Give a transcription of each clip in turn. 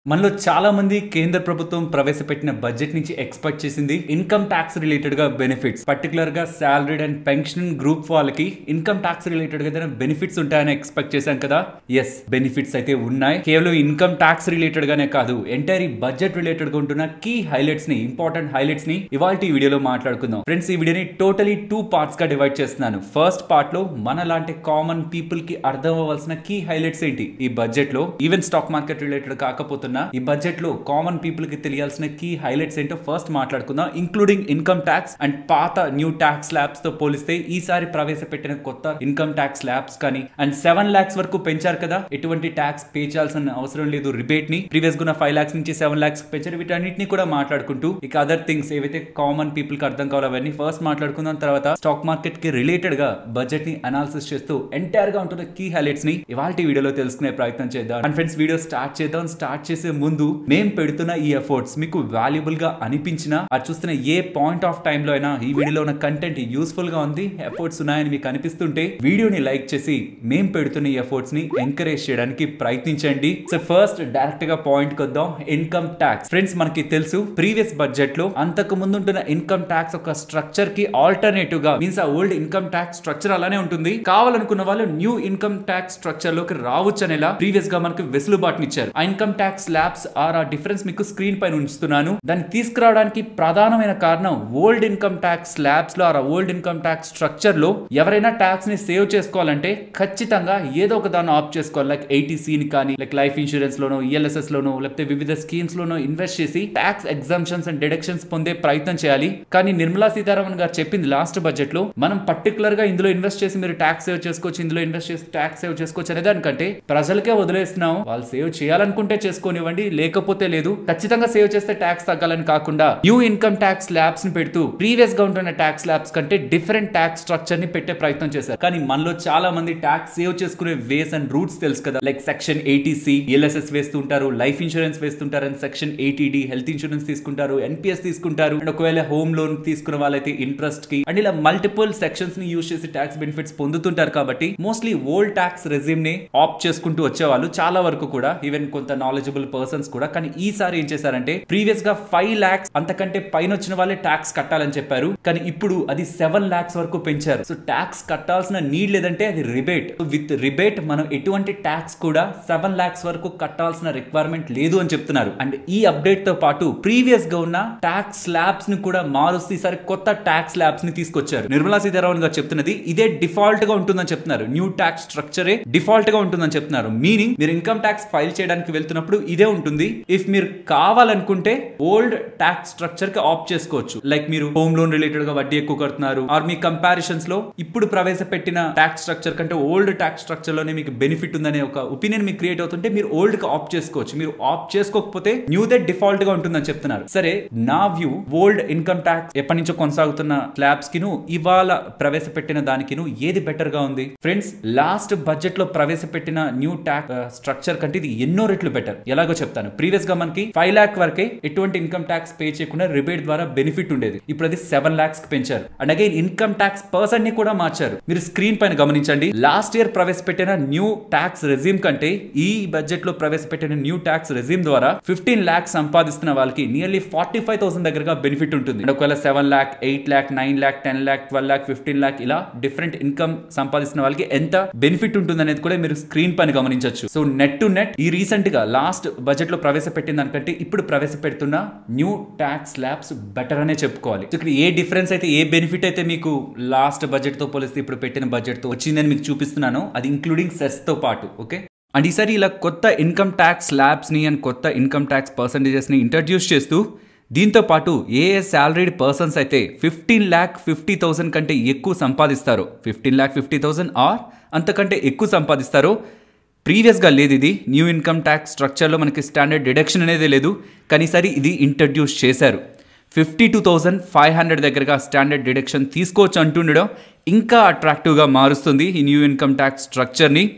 మనలో చాలా మంది కేంద్ర ప్రభుత్వం ప్రవేశపెట్టిన బడ్జెట్ నుంచి ఎక్స్పెక్ట్ చేసింది ఇన్కమ్ ట్యాక్స్ రిలేటెడ్ గా బెనిఫిట్స్ పర్టికులర్ గా సాలరీడ్ అండ్ పెన్షన్ గ్రూప్ వాళ్ళకి ఇన్కమ్ ట్యాక్స్ రిలేటెడ్ గా ఏదైనా బెనిఫిట్స్ ఉంటాయని ఎక్స్పెక్ట్ చేశాం కదా ఎస్ బెనిఫిట్స్ అయితే ఉన్నాయి కేవలం ఇన్కమ్ ట్యాక్స్ రిలేటెడ్ గానే కాదు ఎంటైర్ బడ్జెట్ రిలేటెడ్ గా ఉంటున్న కీ హైలైట్స్ ని ఇంపార్టెంట్ హైలైట్స్ ని ఇవాళ ఈ వీడియోలో మాట్లాడుకుందాం ఫ్రెండ్స్ ఈ వీడియోని టోటలీ టూ పార్ట్స్ గా డివైడ్ చేస్తున్నాను ఫస్ట్ పార్ట్ లో మన లాంటి కామన్ పీపుల్ కి అర్థం అవ్వాల్సిన కీ హైలైట్స్ ఏంటి ఈ బడ్జెట్ లో ఈవెన్ స్టాక్ మార్కెట్ రిలేటెడ్ కాకపోతున్నా ఈ బడ్జెట్ లో కామన్ పీపుల్ కి తెలియాల్సిన కీ హైలైట్స్ ఏంటో ఫస్ట్ మాట్లాడుకుందాం ఇంక్లూడింగ్ ఇన్కమ్ ట్యాక్స్ అండ్ పాత న్యూ ట్యాక్స్ స్లాబ్స్ తో పోలిస్తే ఈసారి ప్రవేశపెట్టిన కొత్త ఇన్కమ్ ట్యాక్స్ స్లాబ్స్ కానీ అండ్ సెవెన్ లాక్స్ వరకు పెంచారు కదా ఎటువంటి ట్యాక్స్ పే చేయాల్సిన అవసరం లేదు రిబేట్ ని ప్రీవియస్ గా ఫైవ్ లాక్స్ నుంచి సెవెన్ లాక్స్ పెంచారు వీటన్నిటిని కూడా మాట్లాడుకుంటూ ఇక అదర్ థింగ్స్ ఏవైతే కామన్ పీపుల్ కి అర్థం కావాలో అవన్నీ ఫస్ట్ మాట్లాడుకుందాం తర్వాత స్టాక్ మార్కెట్ కి రిలేటెడ్ గా బడ్జెట్ ని అనాలిసిస్ చేస్తూ ఎంటైర్ గా ఉంటున్న కీ హైలైట్స్ ని ఇవాళ వీడియోలో తెలుసుకునే ప్రయత్నం చేద్దాం అండ్ ఫ్రెండ్స్ వీడియో స్టార్ట్ చేద్దాం స్టార్ట్ చేసే ముందు మేం పెడుతున్న ఈ ఎఫర్ట్స్ మీకు వాల్యుబుల్ గా అనిపించినా అది చూస్తున్న ఏ పాయింట్ ఆఫ్ టైం లో అయినా ఈ వీడియోలో ఉన్న కంటెంట్ యూస్ఫుల్ గా ఉంది ఎఫర్ట్స్ ఉన్నాయని మీకు అనిపిస్తుంటే వీడియోని లైక్ చేసి మేం పెడుతున్న ఈ ఎఫర్ట్స్ ని ఎంకరేజ్ చేయడానికి ప్రయత్నించండి సో ఫస్ట్ డైరెక్ట్ గా పాయింట్ కొద్దాం ఇన్కమ్ ట్యాక్స్ ఫ్రెండ్స్ మనకి తెలుసు ప్రీవియస్ బడ్జెట్ లో అంతకు ముందు ఉంటున్న ఇన్కమ్ ట్యాక్స్ ఒక స్ట్రక్చర్ కి ఆల్టర్నేటివ్ గా మీన్స్ ఆ ఓల్డ్ ఇన్కమ్ ట్యాక్స్ స్ట్రక్చర్ అలానే ఉంటుంది కావాలనుకున్న వాళ్ళు న్యూ ఇన్కమ్ ట్యాక్స్ స్ట్రక్చర్ లోకి రావచ్చు అనేలా ప్రీవియస్ గా మనకు వెసులుబాటునిచ్చారు ఆ ఇన్కమ్ ట్యాక్స్ ల్యాబ్స్ ఆర్ ఆ డిఫరెన్స్ మీకు స్క్రీన్ పైన ఉంచుతున్నాను దాన్ని తీసుకురావడానికి ప్రధానమైన కారణం ఓల్డ్ ఇన్కమ్ ట్యాక్స్ ల్యాబ్స్ లో or old income tax structure లో ఎవరైనా ట్యాక్స్ ని సేవ్ చేసుకోవాలంటే ఖచ్చితంగా ఏదో ఒక దాన్ని ఆప్ చేసుకోవాలి లైక్ ఏటీసీ ని కానీ లైక్ లైఫ్ ఇన్సూరెన్స్ లోనో ఈఎల్ఎస్ఎస్ లోనో లేకపోతే వివిధ స్కీమ్స్ లోనో ఇన్వెస్ట్ చేసి ట్యాక్స్ ఎగ్జామ్షన్స్ అండ్ డిడక్షన్స్ పొందే ప్రయత్నం చేయాలి కానీ నిర్మలా సీతారామన్ గారు చెప్పింది లాస్ట్ బడ్జెట్ లో మనం పర్టికులర్ గా ఇందులో ఇన్వెస్ట్ చేసి మీరు ట్యాక్స్ సేవ్ చేసుకోవచ్చు ఇందులో ఇన్వెస్ట్ చేసి ట్యాక్స్ సేవ్ చేసుకోవచ్చు అనే దానికంటే ప్రజలకే వదిలేస్తున్నాం వాళ్ళు సేవ్ చేయాలనుకుంటే చేసుకోనివ్వండి లేకపోతే లేదు ఖచ్చితంగా సేవ్ చేస్తే ట్యాక్స్ తగ్గాలని కాకుండా న్యూ ఇన్కమ్ ట్యాక్స్ ల్యాబ్స్ ని పెడుతూ ప్రీవియస్ గా ఉంటున్న ట్యాక్స్ ల్యాబ్స్ కంటే డిఫరెంట్ ట్యాక్స్ స్ట్రక్చర్ ని పెట్టే ప్రయత్నం చేశారు కానీ మనలో చాలా మంది ట్యాక్స్ సేవ్ చేసుకునే వేస్ అండ్ రూట్స్ తెలుసు కదా లైక్ సెక్షన్ ఏటీసీ ఎల్ఎస్ఎస్ వేస్తుంటారు లైఫ్ ఇన్సూరెన్స్ వేస్తుంటారు and section eighty D health insurance తీసుకుంటారు ఎన్పిఎస్ తీసుకుంటారు అండ్ ఒకవేళ హోమ్ లోన్ తీసుకున్న వాళ్ళైతే ఇంట్రెస్ట్ కి అండ్ ఇలా మల్టిపుల్ సెక్షన్స్ ని యూజ్ చేసి ట్యాక్స్ బెనిఫిట్స్ పొందుతుంటారు కాబట్టి మోస్ట్లీ ఓల్డ్ ట్యాక్స్ రెజ్యూమ్ ని ఆప్ చేసుకుంటూ వచ్చేవాళ్ళు చాలా వరకు కూడా ఈవెన్ కొంత నాలెడ్జబుల్ పర్సన్స్ కూడా కానీ ఈసారి ఏం చేశారంటే ప్రీవియస్ గా ఫైవ్ లాక్స్ అంతకంటే పైన వచ్చిన వాళ్ళే ట్యాక్స్ కట్టాలని చెప్పారు కానీ ఇప్పుడు అది సెవెన్ లాక్స్ వరకు పెంచారు సో ట్యాక్స్ కట్టాల్సిన నీడ్ లేదంటే అది రిబేట్ విత్ రిబేట్ మనం ఎటువంటి ట్యాక్స్ కూడా సెవెన్ లాక్స్ వరకు కట్టాల్సిన రిక్వైర్మెంట్ లేదు అని చెప్తున్నారు అండ్ ఈ అప్డేట్ తో పాటు ప్రీవియస్ గా ఉన్న ట్యాక్స్ స్లాబ్స్ ని కూడా మారుస్తూ ఈసారి కొత్త ట్యాక్స్ స్లాబ్స్ ని తీసుకొచ్చారు నిర్మలా సీతారామన్ గారు చెప్తున్నది ఇదే డిఫాల్ట్ గా ఉంటుందని చెప్తున్నారు న్యూ ట్యాక్స్ స్ట్రక్చరే డిఫాల్ట్ గా ఉంటుందని చెప్తున్నారు మీనింగ్ మీరు ఇన్కమ్ ట్యాక్స్ ఫైల్ చేయడానికి వెళ్తున్నప్పుడు ఇదే ఉంటుంది ఇఫ్ మీరు కావాలనుకుంటే ఓల్డ్ ట్యాక్స్ స్ట్రక్చర్ కి ఆప్ చేసుకోవచ్చు లైక్ మీరు హోమ్ లోన్ రిలేటెడ్ గా వడ్డీ ఎక్కువ కడుతున్నారు ఆర్ మీ కంపారిజన్స్ లో ఇప్పుడు ప్రవేశపెట్టిన ట్యాక్స్ స్ట్రక్చర్ కంటే ఓల్డ్ ట్యాక్స్ స్ట్రక్చర్ లోనే మీకు బెనిఫిట్ ఉందనే ఒక ఒపీనియన్ మీకు క్రియేట్ అవుతుంటే మీరు ఓల్డ్ కి ఆప్ చేసుకోవచ్చు మీరు ఆప్ చేసుకోకపోతే న్యూ దే డిఫాల్ట్ గా ఉంటుందని చెప్తున్నారు సరే నా వ్యూ ఓల్డ్ ఇన్కమ్ ట్యాక్స్ ఎప్పటి నుంచో కొనసాగుతున్న స్లాబ్స్ కిను ఇవాళ ప్రవేశపెట్టిన దానికిను ఏది బెటర్ గా ఉంది ఫ్రెండ్స్ లాస్ట్ బడ్జెట్ లో ప్రవేశపెట్టిన న్యూ ట్యాక్స్ స్ట్రక్చర్ కంటే ఇది ఎన్నో రెట్లు బెటర్ ఎలాగో చెప్తాను ప్రీవియస్ గా మనకి ఫైవ్ లాక్ వరకే ఎటువంటి ఇన్కమ్ ట్యాక్స్ పే చేయకుండా రిబేట్ ద్వారా బెనిఫిట్ ఉండేది ఇప్పుడు అది సెవెన్ లాక్స్ పెంచారు and again income tax person ని కూడా మార్చారు మీరు స్క్రీన్ పైన గమనించండి లాస్ట్ ఇయర్ ప్రవేశపెట్టిన న్యూ ట్యాక్స్ రెజ్యూమ్ కంటే ఈ బడ్జెట్ లో ప్రవేశపెట్టిన న్యూ ట్యాక్స్ రెజ్యూమ్ ద్వారా ఫిఫ్టీన్ లాక్స్ సంపాదిస్తున్న వాళ్ళకి నియర్లీ ఫార్టీ ఫైవ్ థౌసండ్ దగ్గరగా బెనిఫిట్ ఉంటుంది అండ్ ఒకవేళ seven lakh eight lakh nine lakh ten lakh twelve lakh fifteen lakh ఇలా డిఫరెంట్ ఇన్కమ్ సంపాదిస్తున్న వాళ్ళకి ఎంత బెనిఫిట్ ఉంటుంది అనేది కూడా మీరు స్క్రీన్ పైన గమనించవచ్చు సో నెట్ టు నెట్ ఈ రీసెంట్ గా లాస్ట్ బడ్జెట్ లో ప్రవేశపెట్టిన దానికంటే ఇప్పుడు ప్రవేశపెడుతున్న న్యూ ట్యాక్స్ ల్యాబ్స్ బెటర్ అనే చెప్పుకోవాలి సో ఇక్కడ ఏ డిఫరెన్స్ అయితే ఏ బెనిఫిట్ అయితే మీకు లాస్ట్ బడ్జెట్ తో పోలిస్తే ఇప్పుడు పెట్టిన బడ్జెట్ తో వచ్చిందని మీకు చూపిస్తున్నాను అది ఇంక్లూడింగ్ సెస్ తో పాటు ఓకే అండ్ ఈసారి ఇలా కొత్త ఇన్కమ్ ట్యాక్స్ స్లాబ్స్ ని అండ్ కొత్త ఇన్కమ్ ట్యాక్స్ పర్సంటేజెస్ ని ఇంట్రడ్యూస్ చేస్తూ దీంతో పాటు ఏ ఏ శాలరీడ్ పర్సన్స్ అయితే ఫిఫ్టీన్ ల్యాక్ ఫిఫ్టీ థౌసండ్ కంటే ఎక్కువ సంపాదిస్తారో fifteen lakh fifty thousand or అంతకంటే ఎక్కువ సంపాదిస్తారో ప్రీవియస్గా లేదు ఇది న్యూ ఇన్కమ్ ట్యాక్స్ స్ట్రక్చర్లో మనకి స్టాండర్డ్ డిడక్షన్ అనేది లేదు కానీ సరే ఇది ఇంట్రడ్యూస్ చేశారు fifty two thousand five hundred దగ్గరగా స్టాండర్డ్ డిడక్షన్ తీసుకోవచ్చు అంటుండడం ఇంకా అట్రాక్టివ్గా మారుస్తుంది ఈ న్యూ ఇన్కమ్ ట్యాక్స్ స్ట్రక్చర్ని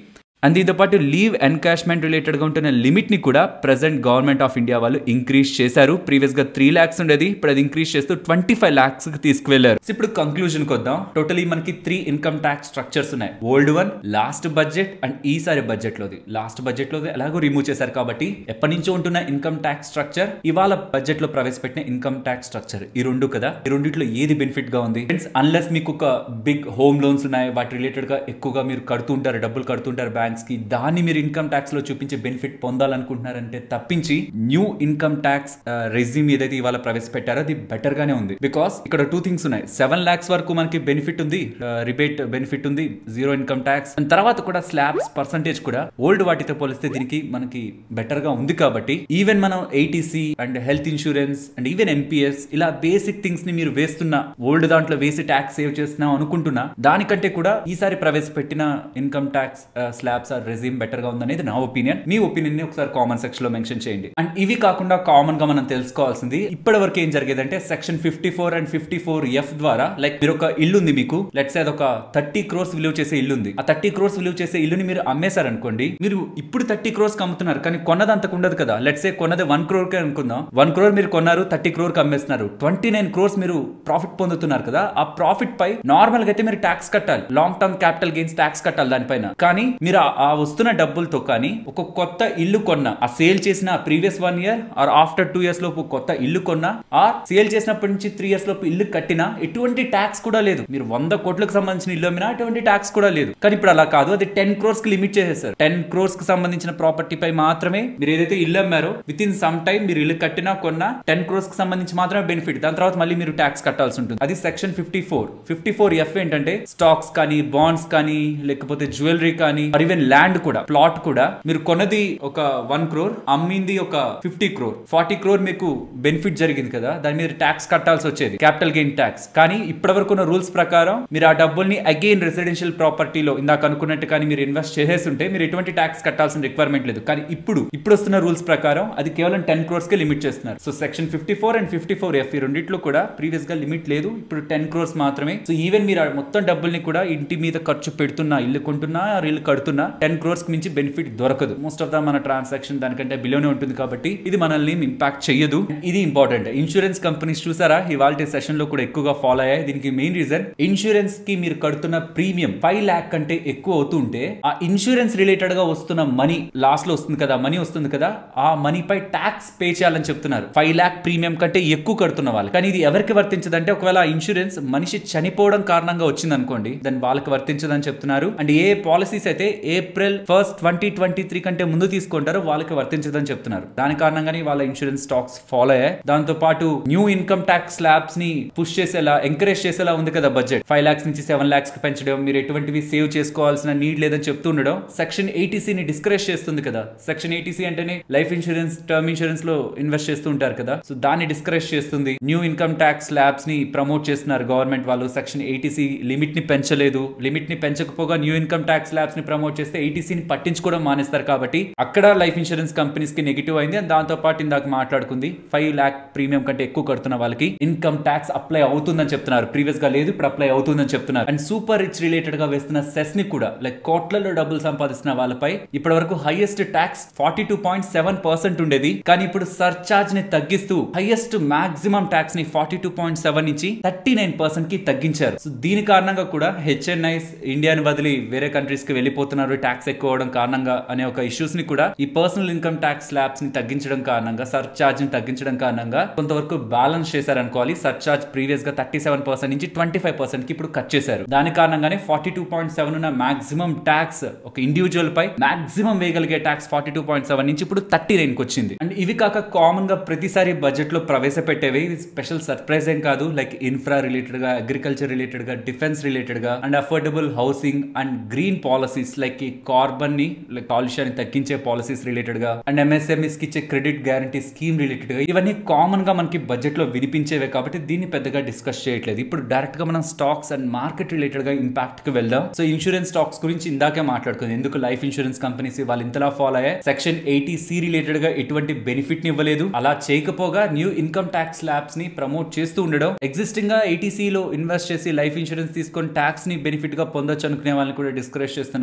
అండ్ దీంతో పాటు లీవ్ ఎన్కాష్మెంట్ రిలేటెడ్ గా ఉంటున్న లిమిట్ ని కూడా ప్రెసెంట్ గవర్నమెంట్ ఆఫ్ ఇండియా వాళ్ళు ఇంక్రీజ్ చేశారు ప్రీవియస్ గా త్రీ లాక్స్ ఉండేది ఇప్పుడు అది ఇంక్రీజ్ చేస్తూ ట్వంటీ ఫైవ్ లాక్స్ కి తీసుకువెళ్లారు So, ఇప్పుడు కంక్లూజన్ కి వద్దాం టోటలీ మనకి త్రీ ఇన్కమ్ ట్యాక్స్ స్ట్రక్చర్స్ ఉన్నాయి old one last budget and ఈసారి బడ్జెట్ లోది లాస్ట్ బడ్జెట్ లోది ఎలాగో రిమూవ్ చేశారు కాబట్టి ఎప్పటి నుంచో ఉంటున్న ఇన్కమ్ ట్యాక్స్ స్ట్రక్చర్ ఇవాళ బడ్జెట్ లో ప్రవేశపెట్టిన ఇన్కమ్ ట్యాక్స్ స్ట్రక్చర్ ఈ రెండు కదా ఈ రెండిట్లో ఏది బెనిఫిట్ గా ఉంది ఫ్రెండ్స్ అన్లెస్ మీకు ఒక బిగ్ హోమ్ లోన్స్ ఉన్నాయి వాటి రిలేటెడ్ గా ఎక్కువగా మీరు కడుతుంటారు డబ్బులు కడుతుంటారు బ్యాంక్స్ కి దాన్ని మీరు ఇన్కమ్ ట్యాక్స్ లో చూపించే బెనిఫిట్ పొందాలనుకుంటున్నారంటే తప్పించి న్యూ ఇన్కమ్ ట్యాక్స్ రెజ్యూమ్ ఏదైతే ఇవాళ ప్రవేశపెట్టారో అది బెటర్ గానే ఉంది బికాస్ ఇక్కడ టూ థింగ్స్ ఉన్నాయి సెవెన్ లాక్స్ వరకు మనకి బెనిఫిట్ ఉంది రిబేట్ బెనిఫిట్ ఉంది జీరో ఇన్కమ్ ట్యాక్స్ తర్వాత కూడా స్లాబ్స్ పర్సంటేజ్ కూడా ఓల్డ్ వాటితో పోలిస్తే దీనికి మనకి బెటర్ గా ఉంది కాబట్టి ఈవెన్ మనం eighty C and health insurance and even NPS ఇలా బేసిక్ థింగ్స్ ని మీరు వేస్తున్న ఓల్డ్ దాంట్లో వేసి ట్యాక్స్ సేవ్ చేస్తున్నాం అనుకుంటున్నా దానికంటే కూడా ఈసారి ప్రవేశపెట్టిన income tax slabs or regime better గా ఉందనేది నా ఒపీనియన్ మీ ఒపీనియన్ ని ఒకసారి కామెంట్ సెక్షన్ లో మెన్షన్ చేయండి అండ్ ఇవి కాకుండా కామన్ గా మనం తెలుసుకోవాల్సింది ఇప్పటి వరకు ఏం జరిగేదంటే section fifty four and fifty four F ద్వారా లైక్ మీరు ఒక ఇల్లు ఉంది మీకు లెట్స్ అదొక థర్టీ క్రోర్స్ విలువ చేసే ఇల్లు ఉంది ఆ థర్టీ క్రోర్స్ విలువ చేసే ఇల్లుని మీరు అమ్మేశారనుకోండి మీరు ఇప్పుడు థర్టీ క్రోర్స్ అమ్ముతున్నారు కానీ కొన్నది అంతకు ఉండదు కదా లెట్స్ ఏ కొన్నది వన్ క్రోర్ కి అనుకుందాం వన్ క్రోర్ మీరు కొన్నారు థర్టీ క్రోర్ కి అమ్మేస్తున్నారు ట్వంటీ నైన్ క్రోర్స్ మీరు ప్రాఫిట్ పొందుతున్నారు కదా ఆ ప్రాఫిట్ పై నార్మల్ గా అయితే మీరు ట్యాక్స్ కట్టాలి long term capital gains tax కట్టాలి దానిపైన కానీ మీరు ఆ- ఆ వస్తున్న డబ్బులతో కానీ ఒక కొత్త ఇల్లు కొన్న ఆ సేల్ చేసిన previous one year or after two years లోపు కొత్త ఇల్లు కొన్నా ఆ సేల్ చేసినప్పటి నుంచి త్రీ ఇయర్స్ లోపు ఇల్లు కట్టినా ఎటువంటి ట్యాక్స్ కూడా లేదు మీరు వంద కోట్లకు సంబంధించిన ఇల్లు అమ్మినా ఎటువంటి ట్యాక్స్ కూడా లేదు కానీ ఇప్పుడు అలా కాదు అది టెన్ క్రోర్స్ కి లిమిట్ చేసేసారు టెన్ క్రోర్స్ కి సంబంధించిన ప్రాపర్టీ పై మాత్రమే మీరు ఏదైతే ఇల్లు అమ్మారో విత్ ఇన్ సమ్ టైం మీరు ఇల్లు కట్టినా కొన్నా టెన్ క్రోర్స్ కి సంబంధించి మాత్రమే బెనిఫిట్ దాని తర్వాత మళ్ళీ మీరు ట్యాక్స్ కట్టాల్సి ఉంటుంది అది section fifty four fifty four F ఏంటంటే స్టాక్స్ కానీ బాండ్స్ కానీ లేకపోతే జ్యువెలరీ కానీ ఈవెన్ ల్యాండ్ కూడా ప్లాట్ కూడా మీరు కొన్నది ఒక వన్ క్రోర్ అమ్మింది ఒక ఫిఫ్టీ క్రోర్ ఫార్టీ క్రోర్ మీకు బెనిఫిట్ జరిగింది కదా దాని మీద ట్యాక్స్ కట్టాల్సి వచ్చేది క్యాపిటల్ గెయిన్ ట్యాక్స్ కానీ ఇప్పటి వరకు ఉన్న రూల్స్ ప్రకారం మీరు ఆ డబ్బుల్ని అగైన్ రెసిడెన్షియల్ ప్రాపర్టీలో ఇందాక అనుకున్నట్టు కానీ మీరు ఇన్వెస్ట్ చేసేస్తుంటే మీరు ఎటువంటి ట్యాక్స్ కట్టాల్సిన రిక్వైర్మెంట్ లేదు కానీ ఇప్పుడు ఇప్పుడు వస్తున్న రూల్స్ ప్రకారం అది కేవలం టెన్ క్రోర్స్ కే లిమిట్ చేస్తున్నారు so section fifty four and fifty four F ఈ రెండిట్లో కూడా ప్రీవియస్ గా లిమిట్ లేదు ఇప్పుడు టెన్ క్రోర్స్ మాత్రమే సో ఈవెన్ మీరు ఆ మొత్తం డబ్బుల్ని కూడా ఇంటి మీద ఖర్చు పెడుతున్నా ఇల్లు కొంటున్నా ఆర్ ఇల్లు కడుతున్నా టెన్ క్రోర్స్ కి మించి బెనిఫిట్ దొరకదు మోస్ట్ ఆఫ్ ద మన ట్రాన్సాక్షన్ దానికంటే బిలోనే ఉంటుంది కాబట్టి ఇది మనల్ని ఇంపాక్ట్ చేయదు ఇది ఇంపార్టెంట్ ఇన్సూరెన్స్ కంపెనీస్ చూసారా ఇవాళ సెషన్ లో కూడా ఎక్కువగా ఫాలో అయ్యాయి దీనికి మెయిన్ రీజన్ ఇన్సూరెన్స్ కి మీరు కడుతున్న ప్రీమియం ఫైవ్ ల్యాక్ కంటే ఎక్కువ అవుతుంటే ఆ ఇన్సూరెన్స్ రిలేటెడ్ గా వస్తున్న మనీ లాస్ట్ లో వస్తుంది కదా మనీ వస్తుంది కదా ఆ మనీ పై ట్యాక్స్ పే చేయాలని చెప్తున్నారు ఫైవ్ ల్యాక్ ప్రీమియం కంటే ఎక్కువ కడుతున్న వాళ్ళు కానీ ఇది ఎవరికి వర్తించదంటే ఒకవేళ ఆ ఇన్సూరెన్స్ మనిషి చనిపోవడం కారణంగా వచ్చింది అనుకోండి దాని వాళ్ళకి వర్తించదని చెప్తున్నారు అండ్ ఏ పాలసీస్ అయితే April first twenty twenty three కంటే ముందు తీసుకుంటారో వాళ్ళకి వర్తించదని చెప్తున్నారు దాని కారణంగానే వాళ్ళ ఇన్సూరెన్స్ స్టాక్స్ ఫాలో అయ్యాయి దాంతో పాటు న్యూ ఇన్కమ్ ట్యాక్స్ స్లాబ్స్ ని పుష్ చేసేలా ఎంకరేజ్ చేసేలా ఉంది కదా బడ్జెట్ ఫైవ్ లాక్స్ నుంచి సెవెన్ లాక్స్ కి పెంచడం మీరు ఎటువంటివి సేవ్ చేసుకోవాల్సిన నీడ్ లేదని చెప్తూ ఉండడం సెక్షన్ ఎయిటీసీ ని డిస్కరేజ్ చేస్తుంది కదా సెక్షన్ ఎయిటీసీ అంటేనే లైఫ్ ఇన్సూరెన్స్ టర్మ్ ఇన్సూరెన్స్ లో ఇన్వెస్ట్ చేస్తూ ఉంటారు కదా సో దాన్ని డిస్కరేజ్ చేస్తుంది న్యూ ఇన్కమ్ ట్యాక్స్ ల్యాబ్స్ ని ప్రమోట్ చేస్తున్నారు గవర్నమెంట్ వాళ్ళు సెక్షన్ ఎయిటీసీ లిమిట్ ని పెంచలేదు లిమిట్ ని పెంచకపోగా న్యూ ఇన్కమ్ ట్యాక్స్ ల్యాబ్స్ ని ప్రమోట్ చేస్తే ATC ని పట్టించుకోవడం మానేస్తారు కాబట్టి అక్కడ లైఫ్ ఇన్సూరెన్స్ కంపెనీస్ కి నెగిటివ్ అయింది అండ్ దాంతో పాటు ఇందాక మాట్లాడుకుంది ఫైవ్ లాక్ ప్రీమియం కంటే ఎక్కువ కడుతున్న వాళ్ళకి ఇన్కమ్ ట్యాక్స్ అప్లై అవుతుందని చెప్తున్నారు ప్రీవియస్ గా లేదు ఇప్పుడు అప్లై అవుతుందని చెప్తున్నారు అండ్ సూపర్ రిచ్ రిలేటెడ్ గా వేస్తున్న సెస్ ని కూడా లైక్ కోట్లలో డబ్బులు సంపాదిస్తున్న వాళ్ళపై ఇప్పటి వరకు highest tax forty two point seven percent ఉండేది కానీ ఇప్పుడు సర్చార్జ్ ని తగ్గిస్తూ హైయెస్ట్ మాక్సిమం ట్యాక్స్ ని ఫార్టీ టూ పాయింట్ సెవెన్ నుంచి థర్టీ నైన్ పర్సెంట్ కి తగ్గించారు సో దీని కారణంగా కూడా హెచ్ఎన్ఐస్ ఇండియాని వదిలి వేరే కంట్రీస్ కి వెళ్ళిపోతున్నారు ట్యాక్స్ ఎక్కువ అవడం కారణంగా అనే ఒక ఇష్యూస్ ని కూడా ఈ పర్సనల్ ఇన్కమ్ ట్యాక్స్ స్లాబ్స్ ని తగ్గించడం కారణంగా సర్చార్జ్ ని తగ్గించడం కారణంగా కొంతవరకు బ్యాలెన్స్ చేశారనుకోవాలి సర్చార్జ్ ప్రీవియస్ గా థర్టీ సెవెన్ పర్సెంట్ నుంచి ట్వంటీ ఫైవ్ పర్సెంట్ కి ఇప్పుడు కట్ చేశారు దాని కారణంగానే ఫార్టీ టూ పాయింట్ సెవెన్ ఉన్న మాక్సిమం ట్యాక్స్ ఒక ఇండివిజువల్ పై మాక్సిమం వేయగలిగే tax forty two point seven నుంచి ఇప్పుడు థర్టీ నైన్ కి వచ్చింది అండ్ ఇవి కాక కామన్ గా ప్రతిసారి బడ్జెట్ లో ప్రవేశపెట్టేవి ఇది స్పెషల్ సర్ప్రైజ్ ఏం కాదు లైక్ ఇన్ఫ్రా రిలేటెడ్ గా అగ్రికల్చర్ రిలేటెడ్ గా డిఫెన్స్ రిలేటెడ్ గా and affordable housing and green policies like ఈ కార్బన్ ని లైక్ కాలుష్యాన్ని తగ్గించే పాలసీస్ రిలేటెడ్ గా అండ్ ఎంఎస్ఎంఈస్ కి ఇచ్చే క్రెడిట్ గ్యారంటీ స్కీమ్ రిలేటెడ్ గా ఇవన్నీ కామన్ గా మనకి బడ్జెట్ లో వినిపించేవే కాబట్టి దీన్ని పెద్దగా డిస్కస్ చేయట్లేదు ఇప్పుడు డైరెక్ట్ గా మనం స్టాక్స్ అండ్ మార్కెట్ రిలేటెడ్ గా ఇంపాక్ట్ కి వెళ్దాం సో ఇన్సూరెన్స్ స్టాక్స్ గురించి ఇందాకే మాట్లాడుకుంది ఎందుకు లైఫ్ ఇన్సూరెన్స్ కంపెనీస్ వాళ్ళు ఇంతలా ఫాలో అయ్యాయి సెక్షన్ ఎయిటీ సి రిలేటెడ్ గా ఎటువంటి బెనిఫిట్ ని ఇవ్వలేదు అలా చేయకపోగా న్యూ ఇన్కమ్ ట్యాక్స్ ల్యాబ్స్ ని ప్రమోట్ చేస్తూ ఉండడం ఎగ్జిస్టింగ్ గా ఏటీసీ లో ఇన్వెస్ట్ చేసి లైఫ్ ఇన్సూరెన్స్ తీసుకొని ట్యాక్స్ ని బెనిఫిట్ గా పొందొచ్చు అనుకునే వాళ్ళని కూడా డిస్కరేజ్ చేస్తున్నట్టు కాబట్టి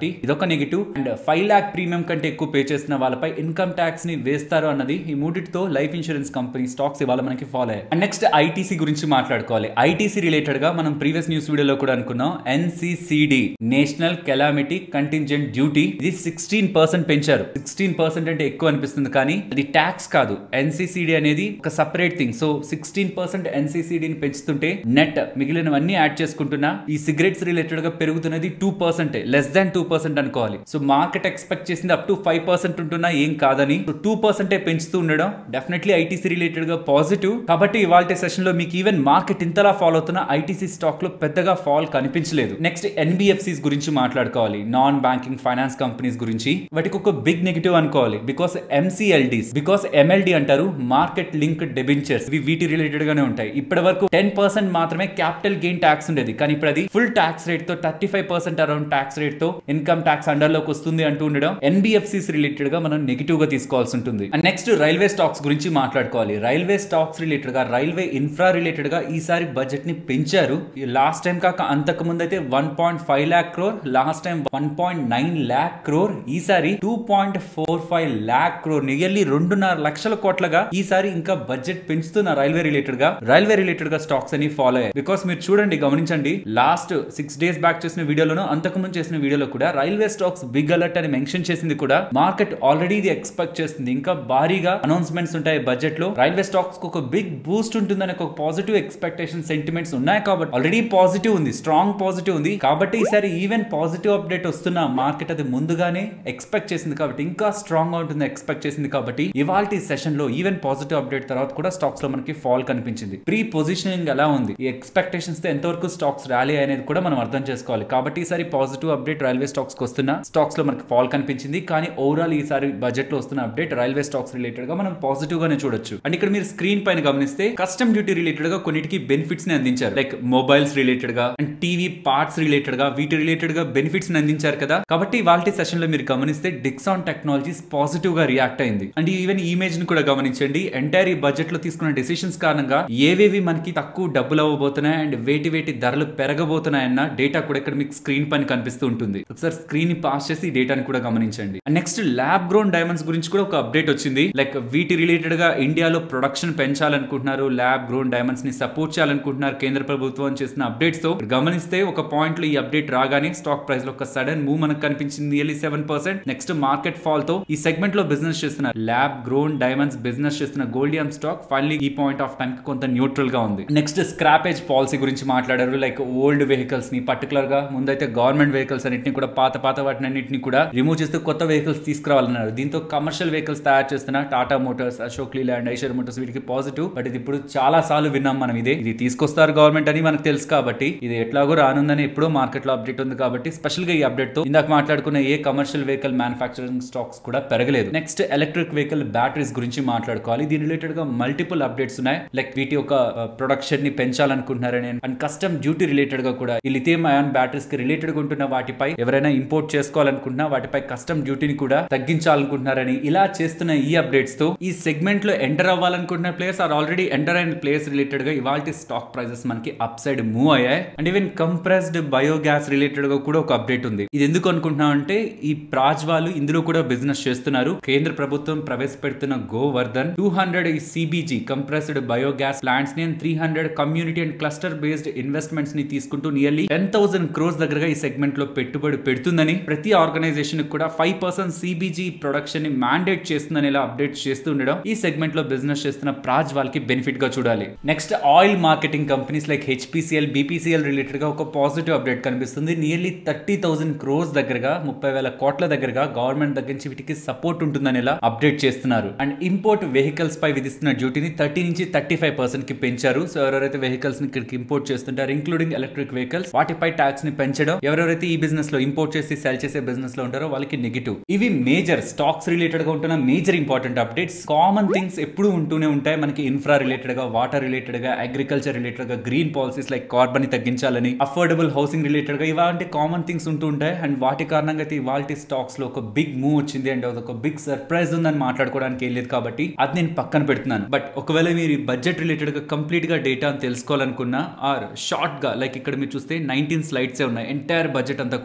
కాబట్టి ఇదొక negative and five lakh premium కంటే ఎక్కువ పే చేసిన వాళ్ళపై ఇన్కమ్ ట్యాక్స్ ని వేస్తారు అన్నది ఈ మూడిటితో లైఫ్ ఇన్సూరెన్స్ కంపెనీ స్టాక్స్ ఇవాళ మనకి ఫాలో అయ్యాయి అండ్ నెక్స్ట్ ఐటీసీ గురించి మాట్లాడుకోవాలి ఐటీసీ రిలేటెడ్ గా మనం ప్రీవియస్ న్యూస్ వీడియోలో కూడా అనుకున్నాం NCCD national calamity contingent duty ఇది సిక్స్టీన్ పర్సెంట్ పెంచారు సిక్స్టీన్ పర్సెంట్ అంటే ఎక్కువ అనిపిస్తుంది కానీ అది ట్యాక్స్ కాదు ఎన్సిసిడి అనేది ఒక separate thing so sixteen percent ఎన్సిసిడిని పెంచుతుంటే నెట్ మిగిలినవన్నీ యాడ్ చేసుకుంటున్నా ఈ సిగరెట్స్ రిలేటెడ్ గా పెరుగుతున్నది two percent less than two percent అనుకోవాలి సో మార్కెట్ ఎక్స్పెక్ట్ చేసింది అప్ టు ఫైవ్ పర్సెంట్ ఉంటున్నా ఏం కాదని టూ పర్సెంటే పెంచుతూ ఉండడం డెఫినెట్లీ ఐటీసీ రిలేటెడ్ గా పాజిటివ్ కాబట్టి ఇవాళ సెషన్ లో మీకు ఈవెన్ మార్కెట్ ఇంతలా ఫాలో అవుతున్న ఐటీసీ స్టాక్ లో పెద్దగా ఫాల్ కనిపించలేదు నెక్స్ట్ ఎన్బిఎఫ్సిస్ గురించి మాట్లాడుకోవాలి నాన్ బ్యాంకింగ్ ఫైనాన్స్ కంపెనీస్ గురించి వాటికి ఒక బిగ్ నెగిటివ్ అనుకోవాలి బికాస్ ఎంసీఎల్డీస్ బికాస్ ఎంఎల్డి అంటారు మార్కెట్ లింక్ డెబెంచర్స్ ఇవి వీటి రిలేటెడ్ గానే ఉంటాయి ఇప్పటి వరకు టెన్ పర్సెంట్ మాత్రమే క్యాపిటల్ గెయిన్ ట్యాక్స్ ఉండేది కానీ ఇప్పుడు అది ఫుల్ ట్యాక్స్ రేట్ తో thirty five percent around tax rate తో ఇన్కమ్ ట్యాక్స్ అండర్ లోకి వస్తుంది అంటూ ఉండడం ఎన్బిఎఫ్సిస్ రిలేటెడ్ గా మనం నెగిటివ్ గా తీసుకోవాల్సి ఉంటుంది అండ్ నెక్స్ట్ రైల్వే స్టాక్స్ గురించి మాట్లాడుకోవాలి రైల్వే స్టాక్స్ రిలేటెడ్ గా రైల్వే ఇన్ఫ్రా రిలేటెడ్ గా ఈసారి బడ్జెట్ ని పెంచారు లాస్ట్ టైం కాక అంతకు ముందు అయితే one point five lakh crore last time one point nine lakh crore ఈసారి two point four five lakh crore nearly రెండున్నర లక్షల కోట్లగా ఈసారి ఇంకా బడ్జెట్ పెంచుతున్న రైల్వే రిలేటెడ్ గా రైల్వే రిలేటెడ్ గా స్టాక్స్ అని ఫాలో అయ్యాయి బికాస్ మీరు చూడండి గమనించండి లాస్ట్ సిక్స్ డేస్ బ్యాక్ చేసిన వీడియోలోనూ అంతకు ముందు చేసిన వీడియోలో కూడా రైల్వే స్టాక్స్ బిగ్ అలర్ట్ అని మెన్షన్ చేసింది కూడా మార్కెట్ ఆల్రెడీ ఇది ఎక్స్పెక్ట్ చేస్తుంది ఇంకా భారీగా అనౌన్స్మెంట్స్ ఉంటాయి బడ్జెట్ లో రైల్వే స్టాక్స్ కు ఒక బిగ్ బూస్ట్ ఉంటుందని ఒక పాజిటివ్ ఎక్స్పెక్టేషన్ సెంటిమెంట్స్ ఉన్నాయి కాబట్టి ఆల్రెడీ పాజిటివ్ ఉంది స్ట్రాంగ్ పాజిటివ్ ఉంది కాబట్టి ఈసారి ఈవెన్ పాజిటివ్ అప్డేట్ వస్తున్న మార్కెట్ అది ముందుగానే ఎక్స్పెక్ట్ చేసింది కాబట్టి ఇంకా స్ట్రాంగ్ గా ఉంటుంది ఎక్స్పెక్ట్ చేసింది కాబట్టి ఇవాళ సెషన్ లో ఈవెన్ పాజిటివ్ అప్డేట్ తర్వాత కూడా స్టాక్స్ లో మనకి ఫాల్ కనిపించింది ప్రీ పొజిషనింగ్ ఎలా ఉంది ఈ ఎక్స్పెక్టేషన్స్ తో ఎంతవరకు స్టాక్స్ ర్యాలీ అనేది కూడా మనం అర్థం చేసుకోవాలి కాబట్టి ఈసారి పాజిటివ్ అప్డేట్ రైల్వే స్టాక్స్ కి వస్తున్న స్టాక్స్ లో మనకి ఫాల్ కనిపించింది కానీ ఓవరాల్ ఈసారి బడ్జెట్ లో వస్తున్న అప్డేట్ రైల్వే స్టాక్స్ రిలేటెడ్ గా మనం పాజిటివ్ గానే చూడొచ్చు అండ్ ఇక్కడ మీరు స్క్రీన్ పైన గమనిస్తే కస్టమ్ డ్యూటీ రిలేటెడ్ గా కొన్నిటికి బెనిఫిట్స్ ని అందించారు లైక్ మొబైల్స్ రిలేటెడ్ గా అండ్ టీవీ పార్ట్స్ రిలేటెడ్ గా వీటి రిలేటెడ్ గా బెనిఫిట్స్ ని అందించారు కదా కాబట్టి వాళ్ళ సెషన్ లో మీరు గమనిస్తే డిక్సాన్ టెక్నాలజీస్ పాజిటివ్ గా రియాక్ట్ అయింది అండ్ ఈవెన్ ఇమేజ్ ని కూడా గమనించండి ఎంటైర్ ఈ బడ్జెట్ లో తీసుకున్న డెసిషన్స్ కారణంగా ఏవేవి మనకి తక్కువ డబ్బులు అవ్వబోతున్నాయి అండ్ వేటి వేటి ధరలు పెరగబోతున్నాయన్న డేటా కూడా ఇక్కడ మీకు స్క్రీన్ పైన కనిపిస్తూ ఉంటుంది ఒకసారి స్క్రీన్ ని పాస్ చేసి ఈ డేటాని కూడా గమనించండి నెక్స్ట్ ల్యాబ్ గ్రోన్ డైమండ్స్ గురించి కూడా ఒక అప్డేట్ వచ్చింది లైక్ వీటి రిలేటెడ్ గా ఇండియాలో ప్రొడక్షన్ పెంచాలనుకుంటున్నారు ల్యాబ్ గ్రోన్ డైమండ్స్ ని సపోర్ట్ చేయాలనుకుంటున్నారు కేంద్ర ప్రభుత్వం చేసిన అప్డేట్స్ తో గమనిస్తే ఒక పాయింట్ లో ఈ అప్డేట్ రాగానే స్టాక్ ప్రైస్ లో ఒక సడన్ మూవ్ మనకు కనిపించింది nearly seven percent next market fall తో ఈ సెగ్మెంట్ లో బిజినెస్ చేస్తున్న ల్యాబ్ గ్రోన్ డైమండ్స్ బిజినెస్ చేస్తున్న గోల్డియం స్టాక్ ఫైనలీ ఈ పాయింట్ ఆఫ్ టైం కి కొంత న్యూట్రల్ గా ఉంది నెక్స్ట్ స్క్రాపేజ్ పాలసీ గురించి మాట్లాడారు లైక్ ఓల్డ్ వెహికల్స్ ని పర్టికులర్ గా ముందైతే గవర్నమెంట్ వెహికల్స్ అన్నింటిని కూడా పాత పాత వాటిని అన్నింటిని కూడా రిమూవ్ చేస్తూ కొత్త వెహికల్స్ తీసుకురావాలన్నారు దీంతో కమర్షియల్ వెహికల్స్ తయారు చేస్తున్న టాటా మోటార్స్ అశోక్ లీలాండ్ ఐషర్ మోటార్స్ వీటికి పాజిటివ్ బట్ ఇది ఇప్పుడు చాలా సార్లు విన్నాం మనం ఇదే ఇది తీసుకొస్తారు గవర్నమెంట్ అని మనకు తెలుసు కాబట్టి ఇది ఎట్లాగో రానుందని ఎప్పుడో మార్కెట్ లో అప్డేట్ ఉంది కాబట్టి స్పెషల్ గా ఈ అప్డేట్ తో ఇందాక మాట్లాడుకున్న ఏ కమర్షియల్ వెహికల్ మ్యానుఫాక్చరింగ్ స్టాక్స్ కూడా పెరగలేదు నెక్స్ట్ ఎలక్ట్రిక్ వెహికల్ బ్యాటరీస్ గురించి మాట్లాడుకోవాలి దీని రిలేటెడ్ గా మల్టిపుల్ అప్డేట్స్ ఉన్నాయి లైక్ వీటి యొక్క ప్రొడక్షన్ ని పెంచాలనుకుంటున్నారని అండ్ కస్టమ్ డ్యూటీ రిలేటెడ్ గా కూడా ఈ లిథియం అయాన్ బ్యాటరీస్ కి రిలేటెడ్ గా ఉంటున్న వాటిపై ఎవరైనా ఇంపోర్ట్ చేసుకోవాలనుకుంటున్నా వాటిపై కస్టమ్ డ్యూటీని కూడా తగ్గించాలనుకుంటున్నారని ఇలా చేస్తున్న ఈ అప్డేట్స్ తో ఈ సెగ్మెంట్ లో ఎంటర్ అవ్వాలనుకుంటున్న ప్లేయర్స్ ఆర్ ఆల్రెడీ ఎంటర్ అయిన ప్లేయర్స్ రిలేటెడ్ గా ఇవాళ స్టాక్ ప్రైసెస్ మనకి అప్ సైడ్ మూవ్ అయ్యాయి and even compressed biogas related గా కూడా ఒక అప్డేట్ ఉంది ఇది ఎందుకు అనుకుంటున్నాం అంటే ఈ ప్రాజ్ వాళ్ళు ఇందులో కూడా బిజినెస్ చేస్తున్నారు కేంద్ర ప్రభుత్వం ప్రవేశపెడుతున్న Govardhan two hundred CBG compressed biogas plants ని three hundred community and cluster based investments ని తీసుకుంటూ నియర్లీ టెన్ థౌసండ్ క్రోస్ దగ్గరగా ఈ సెగ్మెంట్ లో పెట్టుబడి పెడుతుందని ప్రతి ఆర్గనైజేషన్ కూడా ఫైవ్ పర్సెంట్ సిబిజీ ప్రొడక్షన్ ని మ్యాండేట్ చేస్తుందని ఇలా అప్డేట్ చేస్తూ ఉండడం ఈ సెగ్మెంట్ లో బిజినెస్ చేస్తున్న ప్రాజ్ వాళ్ళకి బెనిఫిట్ గా చూడాలి next oil marketing companies like HPCL BPCL related గా ఒక పాజిటివ్ అప్డేట్ కనిపిస్తుంది నియర్లీ థర్టీ థౌసండ్ క్రోస్ దగ్గరగా ముప్పై వేల కోట్ల దగ్గరగా గవర్నమెంట్ దగ్గర నుంచి వీటికి సపోర్ట్ ఉంటుందని ఇలా అప్డేట్ చేస్తున్నారు అండ్ ఇంపోర్ట్ వెహికల్స్ పై విధిస్తున్న డ్యూటీని థర్టీ నుంచి థర్టీ ఫైవ్ పర్సెంట్ కి పెంచారు సో ఎవరెవరైతే వెహికల్స్ ని ఇక్కడికి ఇంపోర్ట్ చేస్తుంటారు ఇంక్లూడింగ్ ఎలక్ట్రిక్ వెహికల్స్ వాటిపై ట్యాక్స్ ని పెంచడం ఎవరెవరైతే ఈ బిజినెస్ లో ఇంపోర్ట్ చేసి సెల్ చేసే బిజినెస్ లో ఉంటారో వాళ్ళకి నెగిటివ్ ఇవి మేజర్ స్టాక్స్ రిలేటెడ్ గా ఉంటున్న major important updates common things ఎప్పుడు ఉంటూనే ఉంటాయి మనకి ఇన్ఫ్రా రిలేటెడ్ గా వాటర్ రిలేటెడ్ గా అగ్రికల్చర్ రిలేటెడ్ గా గ్రీన్ పాలసీస్ లైక్ కార్బన్ ని తగ్గించాలని అఫోర్డబుల్ హౌసింగ్ రిలేటెడ్ గా ఇలాంటి కామన్ థింగ్స్ ఉంటూ ఉంటాయి అండ్ వాటి కారణంగా అయితే ఇవాళ స్టాక్స్ లో ఒక బిగ్ మూవ్ వచ్చింది అండ్ ఒక బిగ్ సర్ప్రైజ్ ఉందని మాట్లాడుకోవడానికి ఏం లేదు కాబట్టి అది నేను పక్కన పెడుతున్నాను బట్ ఒకవేళ మీరు బడ్జెట్ రిలేటెడ్ గా కంప్లీట్ గా డేటా తెలుసుకోవాలనుకున్నా ఆర్ షార్ట్ గా లైక్ ఇక్కడ మీరు చూస్తే నైన్టీన్ స్లైడ్స్ ఉన్నాయి ఎంటైర్ బడ్జెట్ అంతా కూడా ఇది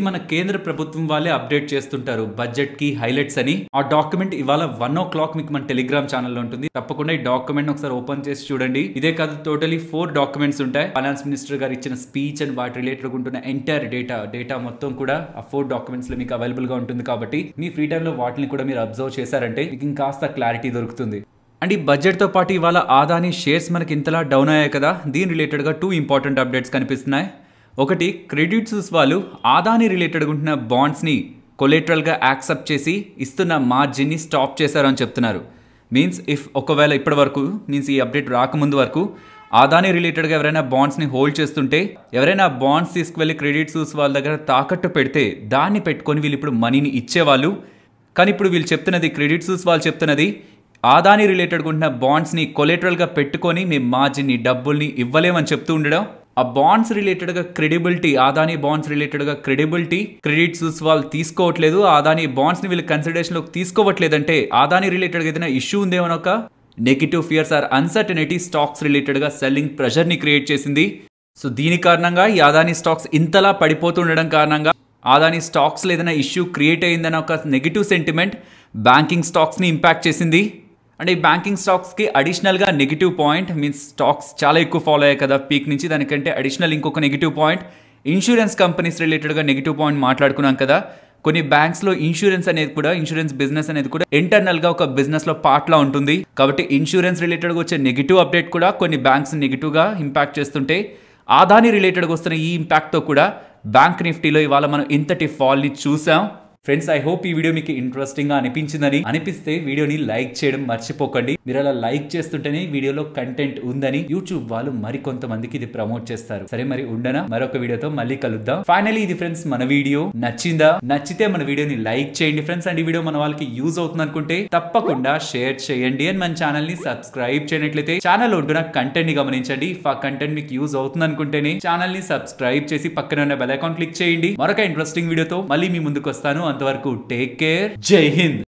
ఇది మన కేంద్ర ప్రభుత్వం వాళ్ళే అప్డేట్ చేస్తుంటారు బడ్జెట్ కి హైలైట్స్ అని ఆ డాక్యుమెంట్ ఇవాళ వన్ ఓ క్లాక్ మీకు మన టెలిగ్రామ్ ఛానల్లో ఉంటుంది తప్పకుండా ఈ డాక్యుమెంట్ ఒకసారి ఓపెన్ చేసి చూడండి ఇదే కాదు టోటలీ ఫోర్ డాక్యుమెంట్స్ ఉంటాయి ఫైనాన్స్ మినిస్టర్ గారు ఇచ్చిన స్పీచ్ అండ్ వాటి రిలేటెడ్ ఉంటున్న ఎంటైర్ డేటా డేటా మొత్తం కూడా ఆ ఫోర్ డాక్యుమెంట్స్ లో మీకు అవైలబుల్ గా ఉంటుంది కాబట్టి మీ ఫ్రీ టైంలో వాటిని కూడా మీరు అబ్జర్వ్ చేశారంటే మీకు ఇంకాస్త క్లారిటీ దొరుకుతుంది అండ్ ఈ బడ్జెట్తో పాటు ఇవాళ ఆదాని షేర్స్ మనకి ఇంతలా డౌన్ అయ్యాయి కదా దీని రిలేటెడ్గా టూ ఇంపార్టెంట్ అప్డేట్స్ కనిపిస్తున్నాయి ఒకటి క్రెడిట్ సూస్ వాళ్ళు ఆదాని రిలేటెడ్గా ఉంటున్న బాండ్స్ని కొలేటరల్గా యాక్సెప్ట్ చేసి ఇస్తున్న మార్జిన్ని స్టాప్ చేశారని చెప్తున్నారు మీన్స్ ఇఫ్ ఒకవేళ ఇప్పటి వరకు మీన్స్ ఈ అప్డేట్ రాకముందు వరకు ఆదాని రిలేటెడ్గా ఎవరైనా బాండ్స్ని హోల్డ్ చేస్తుంటే ఎవరైనా బాండ్స్ తీసుకువెళ్ళి క్రెడిట్ సూస్ వాళ్ళ దగ్గర తాకట్టు పెడితే దాన్ని పెట్టుకొని వీళ్ళు ఇప్పుడు మనీని ఇచ్చేవాళ్ళు కానీ ఇప్పుడు వీళ్ళు చెప్తున్నది క్రెడిట్ సూస్ వాళ్ళు చెప్తున్నది ఆదాని రిలేటెడ్గా ఉంటున్న బాండ్స్ని కొలేటరల్గా పెట్టుకొని మేము మార్జిన్ని డబ్బుల్ని ఇవ్వలేమని చెప్తూ ఉండడం ఆ బాండ్స్ రిలేటెడ్గా క్రెడిబిలిటీ ఆదాని బాండ్స్ రిలేటెడ్గా క్రెడిబిలిటీ క్రెడిట్ సూస్ వాళ్ళు తీసుకోవట్లేదు ఆదాని బాండ్స్ని వీళ్ళు కన్సిడరేషన్లోకి తీసుకోవట్లేదంటే ఆదాని రిలేటెడ్గా ఏదైనా ఇష్యూ ఉందేమో ఒక negative fears or uncertainty stocks రిలేటెడ్గా సెల్లింగ్ ప్రెషర్ని క్రియేట్ చేసింది సో దీని కారణంగా ఈ ఆదాని స్టాక్స్ ఇంతలా పడిపోతుండడం కారణంగా ఆదాని స్టాక్స్లో ఏదైనా ఇష్యూ క్రియేట్ అయిందన్న ఒక నెగిటివ్ సెంటిమెంట్ బ్యాంకింగ్ స్టాక్స్ని ఇంపాక్ట్ చేసింది అంటే ఈ బ్యాంకింగ్ స్టాక్స్కి అడిషనల్గా నెగిటివ్ పాయింట్ మీన్స్ స్టాక్స్ చాలా ఎక్కువ ఫాలో అయ్యాయి కదా పీక్ నుంచి దానికంటే అడిషనల్ ఇంకొక నెగిటివ్ పాయింట్ ఇన్సూరెన్స్ కంపెనీస్ రిలేటెడ్గా నెగిటివ్ పాయింట్ మాట్లాడుకున్నాం కదా కొన్ని బ్యాంక్స్లో ఇన్సూరెన్స్ అనేది కూడా ఇన్సూరెన్స్ బిజినెస్ అనేది కూడా ఇంటర్నల్గా ఒక బిజినెస్లో పార్ట్లా ఉంటుంది కాబట్టి ఇన్సూరెన్స్ రిలేటెడ్గా వచ్చే నెగిటివ్ అప్డేట్ కూడా కొన్ని బ్యాంక్స్ నెగిటివ్గా ఇంపాక్ట్ చేస్తుంటే ఆదాని రిలేటెడ్గా వస్తున్న ఈ ఇంపాక్ట్తో కూడా బ్యాంక్ నిఫ్టీలో ఇవాళ మనం ఇంతటి ఫాల్ని చూసాం ఫ్రెండ్స్ ఐ హోప్ ఈ వీడియో మీకు ఇంట్రెస్టింగ్ గా అనిపించిందని అనిపిస్తే వీడియోని లైక్ చేయడం మర్చిపోకండి మీరు అలా లైక్ చేస్తుంటేనే వీడియోలో కంటెంట్ ఉందని యూట్యూబ్ వాళ్ళు మరి కొంతమందికి ఇది ప్రమోట్ చేస్తారు సరే మరి ఉండనా మరొక వీడియోతో మళ్ళీ కలుద్దాం ఫైనలీ ఇది ఫ్రెండ్స్ మన వీడియో నచ్చిందా నచ్చితే మన వీడియోని లైక్ చేయండి ఫ్రెండ్స్ అండ్ ఈ వీడియో మన వాళ్ళకి యూజ్ అవుతుంది అనుకుంటే తప్పకుండా షేర్ చేయండి అండ్ మన ఛానల్ ని సబ్స్క్రైబ్ చేయనట్లయితే ఛానల్ ఉంటున్న కంటెంట్ ని గమనించండి ఇఫ్ ఆ కంటెంట్ మీకు యూజ్ అవుతుంది అనుకుంటేనే ఛానల్ ని సబ్స్క్రైబ్ చేసి పక్కన ఉన్న బెల్ ఐకాన్ క్లిక్ చేయండి మరొక ఇంట్రెస్టింగ్ వీడియోతో మళ్ళీ మీ ముందుకు వస్తాను అంతవరకు టేక్ కేర్ జై హింద్